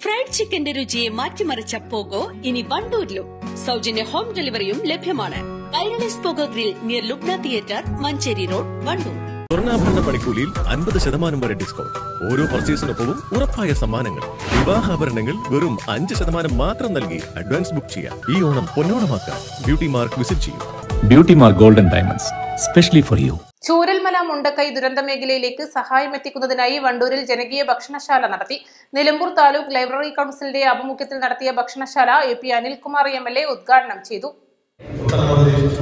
fried ചിക്കന്റെ രുചിയെ മാറ്റിമറിച്ച പോകോ ഇനി വണ്ടൂരിലും സൗജന്യ ഹോം ഡെലിവറിയും ലഭ്യമാണ് കൈരളിസ് Poco grill near Lubna theatre Manjeri road Wandoor സ്വർണ്ണാഭരണ പണിക്കൂലിയിൽ അൻപത് ശതമാനം വരെ ഡിസ്കൗണ്ട് ഓരോ പർച്ചേസിനൊപ്പവും ഉറപ്പായ സമ്മാനങ്ങൾ വിവാഹാഭരണങ്ങൾ വെറും അഞ്ച് ശതമാനം മാത്രം നൽകി അഡ്വാൻസ് ബുക്ക് ചെയ്യാം ഈ ഓണം പൊന്നോണമാക്കാൻ ബ്യൂട്ടി മാർക്ക് വിസിറ്റ് ചെയ്യൂ beauty mark golden diamonds specially for you Chooralmala Mundakkai ദുരന്ത മേഖലയിലേക്ക് സഹായം എത്തിക്കുന്നതിനായി വണ്ടൂരിൽ ജനകീയ ഭക്ഷണശാല നടത്തി നിലമ്പൂർ താലൂക്ക് ലൈബ്രറി കൌൺസിലിന്റെ ആഭിമുഖ്യത്തിൽ നടത്തിയ ഭക്ഷണശാല A P Anilkumar M L A ഉദ്ഘാടനം ചെയ്തു ഉത്തർപ്രദേശ്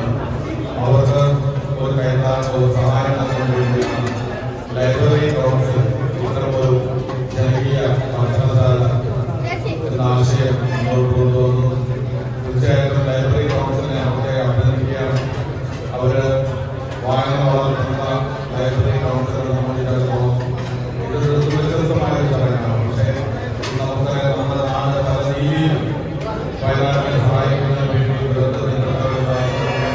അവർക്ക് ഒരു കൈത്താങ്ങ് ഒരു സഹായം നൽകാൻ വേണ്ടിയാണ് ലൈബ്രറി കൗൺസിൽ ഇത്തരമൊരു ജനകീയ ഭക്ഷണശാല എന്ന ആശയം മുന്നോട്ട് കൊണ്ടുവന്നു തീർച്ചയായിട്ടും ലൈബ്രറി കൗൺസിലിനെ അവരെ അഭിനന്ദിക്കുകയാണ് അവര് വായന വളർത്തുന്ന ലൈബ്രറി കൗൺസിൽ സംബന്ധിച്ചിടത്തോളം ഇതൊരു സുരക്ഷിതമായ ഒരു ചടങ്ങാണ് പക്ഷേ നമുക്ക് നമ്മുടെ നാട് പല രീതിയിലും വയനാടിനെ സഹായിക്കുന്നതിന് വേണ്ടി ദുരന്തത്തിനുണ്ടായ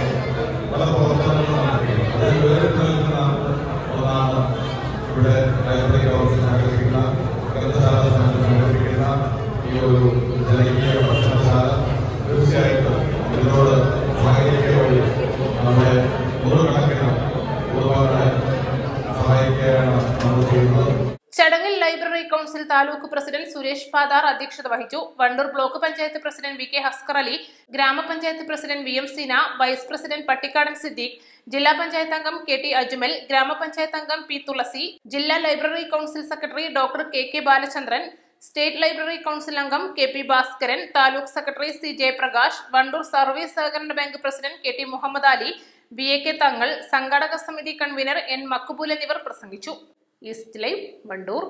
പല പ്രവർത്തനങ്ങളും നടത്തി അതിൽ വേറിട്ട് നിൽക്കുന്ന ഒന്നാണ് ഇവിടെ ലൈബ്രറി കൗൺസിൽ സംഘടിപ്പിക്കുന്ന ഗ്രന്ഥശാല സംഘടിപ്പിക്കുന്ന ഈ ഒരു ജനകീയ ഭക്ഷണശാല തീർച്ചയായിട്ടും ഇതിനോട് സഹകരിക്കാൻ വേണ്ടി നമ്മുടെ നൂറുകണക്കിന് കുടുംബങ്ങളെ സഹായിക്കുകയാണ് നമ്മൾ ചെയ്യുന്നത് ചടങ്ങിൽ library council taluk president Suresh Padar അധ്യക്ഷത വഹിച്ചു Wandoor block panchayat president V K Haskar Ali ഗ്രാമപഞ്ചായത്ത് president V M Seena vice president Pattikkadan Siddique ജില്ലാ പഞ്ചായത്ത് അംഗം കെ ടി അജ്മൽ ഗ്രാമപഞ്ചായത്ത് അംഗം പി തുളസി ജില്ലാ library council secretary doctor K K Balachandran state library council അംഗം K P Bhaskaran taluk secretary C Jayaprakash Wandoor service സഹകരണ bank president K T Muhammad Ali V A K Thangal സംഘാടക സമിതി കൺവീനർ എൻ മക്കുബൂൽ എന്നിവർ പ്രസംഗിച്ചു ഈസ്റ്റ് ലൈവ് വണ്ടൂർ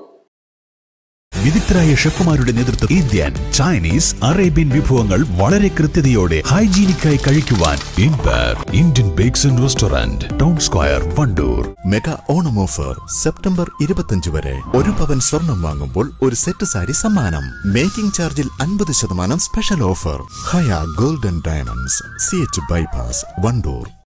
വിദഗ്ധരായ ഷെഫുമാരുടെ നേതൃത്വം ഇന്ത്യൻ ചൈനീസ് അറേബ്യൻ വിഭവങ്ങൾ വളരെ കൃത്യതയോടെ ഹൈജീനിക്കായി കഴിക്കുവാൻ Empire Indian bakes and restaurant town square Wandoor mega Onam offer September ഇരുപത്തഞ്ച് വരെ ഒരു പവൻ സ്വർണം വാങ്ങുമ്പോൾ ഒരു സെറ്റ് സാരി സമ്മാനം മേക്കിംഗ് ചാർജിൽ അൻപത് ശതമാനം special offer Haya golden diamonds C H bypass Wandoor